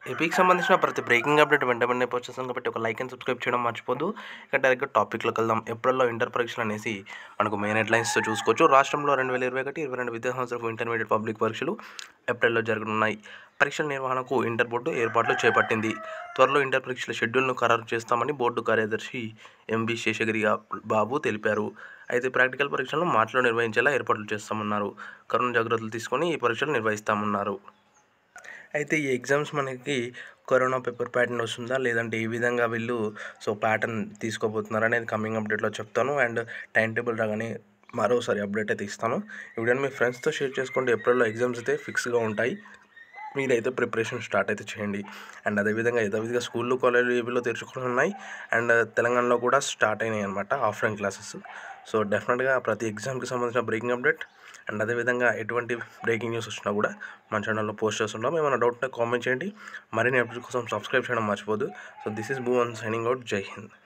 ఏపీకి సంబంధించిన ప్రతి బ్రేకింగ్ అప్డేట్ వెంట వెంటనే పోస్ట్ చేస్తాను కాబట్టి ఒక లైక్ అండ్ సబ్స్క్రైబ్ చేయడం మర్చిపోదు ఇక డైరెక్ట్గా టాపిక్లోకి వెళ్దాం ఏప్రిల్లో ఇంటర్ పరీక్షలు అనేసి మనకు మెయిన్ హెడ్లైన్స్తో చూసుకోవచ్చు రాష్ట్రంలో రెండు వేల ఇరవై ఒకటి ఇరవై రెండు విద్యా సంవత్సరం ఇంటర్మీడియట్ పబ్లిక్ పరీక్షలు ఏప్రిల్లో జరగనున్నాయి పరీక్షల నిర్వహణకు ఇంటర్ బోర్డు ఏర్పాట్లు చేపట్టింది త్వరలో ఇంటర్ పరీక్షల షెడ్యూల్ను ఖరారు చేస్తామని బోర్డు కార్యదర్శి ఎంవి శేషగిరి బాబు తెలిపారు అయితే ప్రాక్టికల్ పరీక్షలను మార్చిలో నిర్వహించేలా ఏర్పాట్లు చేస్తామన్నారు కరోనా జాగ్రత్తలు తీసుకొని ఈ పరీక్షలు నిర్వహిస్తామన్నారు అయితే ఈ ఎగ్జామ్స్ మనకి కరోనా పేపర్ ప్యాటర్న్ వస్తుందా లేదంటే ఏ విధంగా వీళ్ళు సో ప్యాటర్న్ తీసుకోబోతున్నారు అనేది కమింగ్ అప్డేట్లో చెప్తాను అండ్ టైం టేబుల్ రాగానే మరోసారి అప్డేట్ అయితే ఇస్తాను ఈ వీడియోని మీ ఫ్రెండ్స్తో షేర్ చేసుకోండి ఏప్రిల్లో ఎగ్జామ్స్ అయితే ఫిక్స్గా ఉంటాయి మీరైతే ప్రిపరేషన్ స్టార్ట్ అయితే చేయండి అండ్ అదేవిధంగా యథావిధిగా స్కూళ్ళు కాలేజీలు ఏపీలో తెరుచుకుని ఉన్నాయి అండ్ తెలంగాణలో కూడా స్టార్ట్ అయినాయి అనమాట ఆఫ్లైన్ క్లాసెస్ సో డెఫినెట్గా ప్రతి ఎగ్జామ్కి సంబంధించిన బ్రేకింగ్ అప్డేట్ అండ్ అదేవిధంగా ఎటువంటి బ్రేకింగ్ న్యూస్ వచ్చినా కూడా మన ఛానల్లో పోస్ట్ చేస్తుంటాం ఏమైనా డౌట్ ఉంటే కామెంట్ చేయండి మరిన్ని అప్డేట్ కోసం సబ్స్క్రైబ్ చేయడం మర్చిపోదు so this is Bhuvan signing out Jai Hind